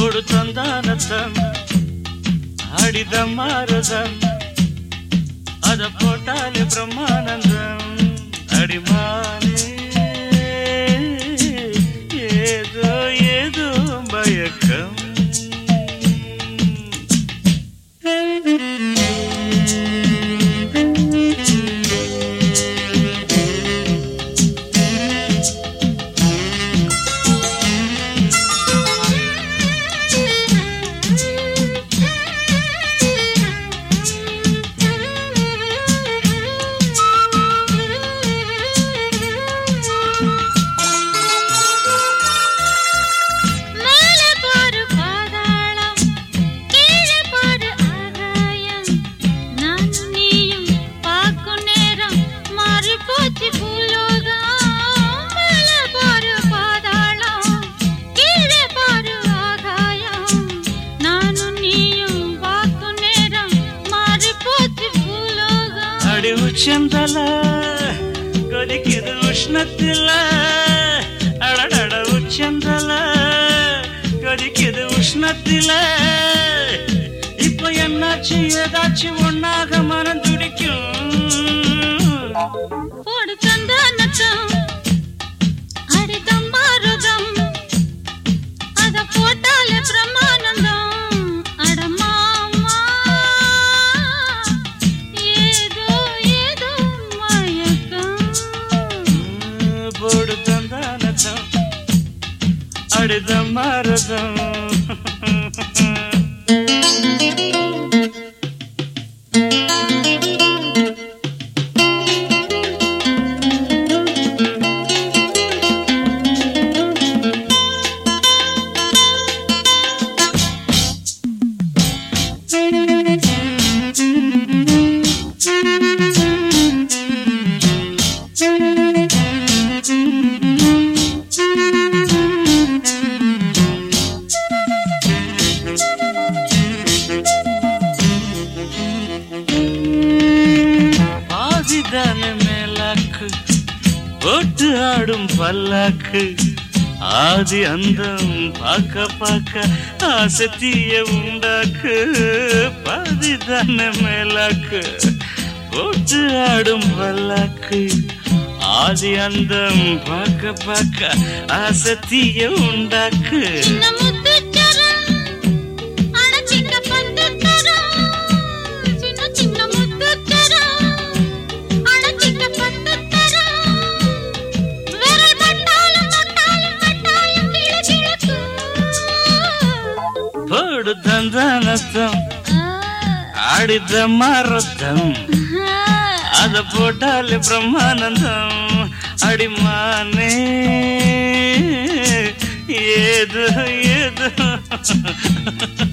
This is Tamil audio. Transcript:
போடு தந்தானத்தம் ஆடித மாறுதம் அத போட்டாலே பிரம்மானந்தம் அடிமானே ஏதோ ஏதோ பயக்கம் மேலே பாரு பாதாளம் கீழே பாரு ஆகாயம் நான் நீயும் பார்க்கும் நேரம் மாறி போச்சு பூலோகம் மேலே பாரு பாதாளம் கீழே பாரு ஆகாயம் நானும் நீயும் பார்க்கும் நேரம் மாறி போச்சு பூலோகம் அடி உச்சந்தல கொதிக்குது உஷ்ணத்தில அடடட உச்சந்தல கொதிக்குது உஷ்ணத்தில இப்ப என்னாச்சு ஏதாச்சும் ஒன்னாக மனம் துடிக்கும் போடு சந்தானத்தம் அடிதம் மாறுதம் அத போட்டாலே பிரமானந்தம் அடமாமா ஏதோ ஏதோ மயக்கம் போடு தந்தானதம் அடித மாறுதம் ஆதிதான மேலாக்கு போட்டு ஆடும் பல்லாக்கு ஆதி அந்தம் பார்க்க பார்க்க ஆசத்திய உண்டாக்கு பாதிதான மேலாக்கு போட்டு ஆடும் பல்லாக்கு ஆதி அந்தம் பார்க்க பார்க்க ஆசத்திய உண்டாக்கு சின்ன முத்துச்சரம் அணைச்சிக்க பந்துத்தரம் சின்ன சின்ன முத்துச்சரம் அணைச்சிக்க பந்துத்தரம் விரல் பட்டாலும் பட்டாலும் பட்டாயம் கிழக்கிழக்கும் போடு தந்தானத்தம் ஆடித மாரத்தம் அத போட்டாலே பிரம்மானந்தம் அடிமானே ஏதோ ஏதோ